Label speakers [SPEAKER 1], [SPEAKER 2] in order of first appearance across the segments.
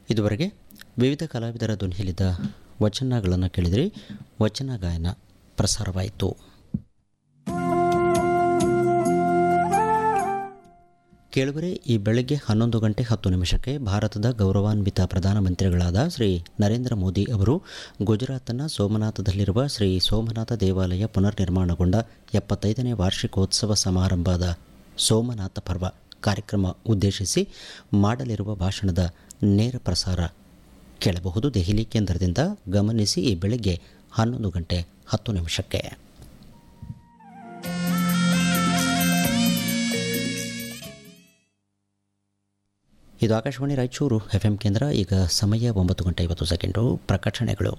[SPEAKER 1] ಇದುವರೆಗೆ ವಿವಿಧ ಕಲಾವಿದರ ಧ್ವನಿಯಲ್ಲಿದ್ದ ವಚನಗಳನ್ನು ಕೇಳಿದ್ರಿ ವಚನ ಗಾಯನ ಪ್ರಸಾರವಾಯಿತು ಕೇಳುವರೆ ಈ ಬೆಳಗ್ಗೆ ಹನ್ನೊಂದು ಗಂಟೆ ಹತ್ತು ನಿಮಿಷಕ್ಕೆ ಭಾರತದ ಗೌರವಾನ್ವಿತ ಪ್ರಧಾನಮಂತ್ರಿಗಳಾದ ಶ್ರೀ ನರೇಂದ್ರ ಮೋದಿ ಅವರು ಗುಜರಾತ್ನ ಸೋಮನಾಥದಲ್ಲಿರುವ ಶ್ರೀ ಸೋಮನಾಥ ದೇವಾಲಯ ಪುನರ್ನಿರ್ಮಾಣಗೊಂಡ ಎಪ್ಪತ್ತೈದನೇ ವಾರ್ಷಿಕೋತ್ಸವ ಸಮಾರಂಭದ ಸೋಮನಾಥ ಪರ್ವ ಕಾರ್ಯಕ್ರಮ ಉದ್ದೇಶಿಸಿ ಮಾಡಲಿರುವ ಭಾಷಣದ ನೇರ ಪ್ರಸಾರ ಕೇಳಬಹುದು ದೆಹಲಿ ಕೇಂದ್ರದಿಂದ ಗಮನಿಸಿ ಈ ಬೆಳಗ್ಗೆ ಹನ್ನೊಂದು ಗಂಟೆ ಹತ್ತು ನಿಮಿಷಕ್ಕೆ ಇದು ಆಕಾಶವಾಣಿ ರಾಯಚೂರು ಎಫ್ ಎಂ ಕೇಂದ್ರ ಈಗ ಸಮಯ ಒಂಬತ್ತು ಗಂಟೆ ಐವತ್ತು ಸೆಕೆಂಡು ಪ್ರಕಟಣೆಗಳು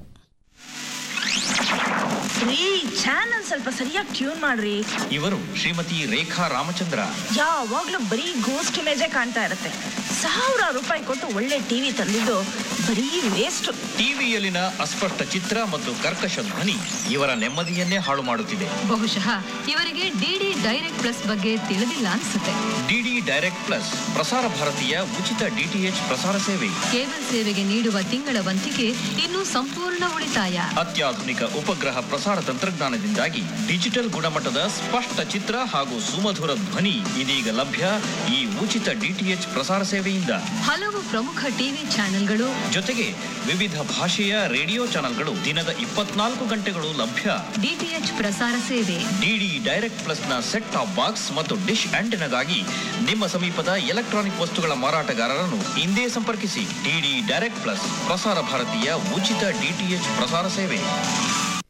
[SPEAKER 2] ರೀ ಚಾನಲ್ ಸ್ವಲ್ಪ ಸರಿಯಾಗಿ ಟ್ಯೂನ್ ಮಾಡ್ರಿ
[SPEAKER 3] ಇವರು ಶ್ರೀಮತಿ ರೇಖಾ ರಾಮಚಂದ್ರ
[SPEAKER 2] ಯಾವಾಗ್ಲೂ ಬರೀ ಗೋಸ್ಟ್ ಇಮೇಜೇ ಕಾಣ್ತಾ ಇರುತ್ತೆ ಸಾವಿರ ರೂಪಾಯಿ ಕೊಟ್ಟು ಒಳ್ಳೆ ಟಿವಿ ತಂದಿದ್ದು ಬರೀ ವೇಸ್ಟ್
[SPEAKER 3] ಟಿವಿಯಲ್ಲಿನ ಅಸ್ಪಷ್ಟ ಚಿತ್ರ ಮತ್ತು ಕರ್ಕಶ ಧ್ವನಿ ಇವರ ನೆಮ್ಮದಿಯನ್ನೇ ಹಾಳು ಮಾಡುತ್ತಿದೆ
[SPEAKER 4] ಬಹುಶಃ ಇವರಿಗೆ ಡಿಡಿ ಡೈರೆಕ್ಟ್ ಪ್ಲಸ್ ಬಗ್ಗೆ ತಿಳಿದಿಲ್ಲ ಅನ್ಸುತ್ತೆ
[SPEAKER 3] ಡಿಡಿ ಡೈರೆಕ್ಟ್ ಪ್ಲಸ್ ಪ್ರಸಾರ ಭಾರತೀಯ ಉಚಿತ ಡಿಟಿಎಚ್ ಪ್ರಸಾರ ಸೇವೆ
[SPEAKER 4] ಕೇಬಲ್ ಸೇವೆಗೆ ನೀಡುವ ತಿಂಗಳ ವಂತಿಗೆ ಇನ್ನು ಸಂಪೂರ್ಣ ಉಳಿತಾಯ
[SPEAKER 3] ಅತ್ಯಾಧುನಿಕ ಉಪಗ್ರಹ ಪ್ರಸಾರ ತಂತ್ರಜ್ಞಾನದಿಂದಾಗಿ ಡಿಜಿಟಲ್ ಗುಣಮಟ್ಟದ ಸ್ಪಷ್ಟ ಚಿತ್ರ ಹಾಗೂ ಸುಮಧುರ ಧ್ವನಿ ಇದೀಗ ಲಭ್ಯ ಈ ಉಚಿತ ಡಿಟಿಎಚ್ ಪ್ರಸಾರ ಸೇವೆಯಿಂದ
[SPEAKER 4] ಹಲವು ಪ್ರಮುಖ ಟಿವಿ ಚಾನೆಲ್ಗಳು
[SPEAKER 3] ಜೊತೆಗೆ ವಿವಿಧ ಭಾಷೆಯ ರೇಡಿಯೋ ಚಾನೆಲ್ಗಳು ದಿನದ ಇಪ್ಪತ್ನಾಲ್ಕು ಗಂಟೆಗಳು ಲಭ್ಯ
[SPEAKER 4] ಡಿಟಿಎಚ್ ಪ್ರಸಾರ ಸೇವೆ
[SPEAKER 3] ಡಿಡಿ ಡೈರೆಕ್ಟ್ ಪ್ಲಸ್ ನ ಸೆಟ್ ಟಾಪ್ ಬಾಕ್ಸ್ ಮತ್ತು ಡಿಶ್ ಆಂಟೆನಾಗಾಗಿ ನಿಮ್ಮ ಸಮೀಪದ ಎಲೆಕ್ಟ್ರಾನಿಕ್ ವಸ್ತುಗಳ ಮಾರಾಟಗಾರರನ್ನು ಇಂದೇ ಸಂಪರ್ಕಿಸಿ ಡಿಡಿ ಡೈರೆಕ್ಟ್ ಪ್ಲಸ್ ಪ್ರಸಾರ ಭಾರತೀಯ ಉಚಿತ ಡಿಟಿಎಚ್ ಪ್ರಸಾರ ಸೇವೆ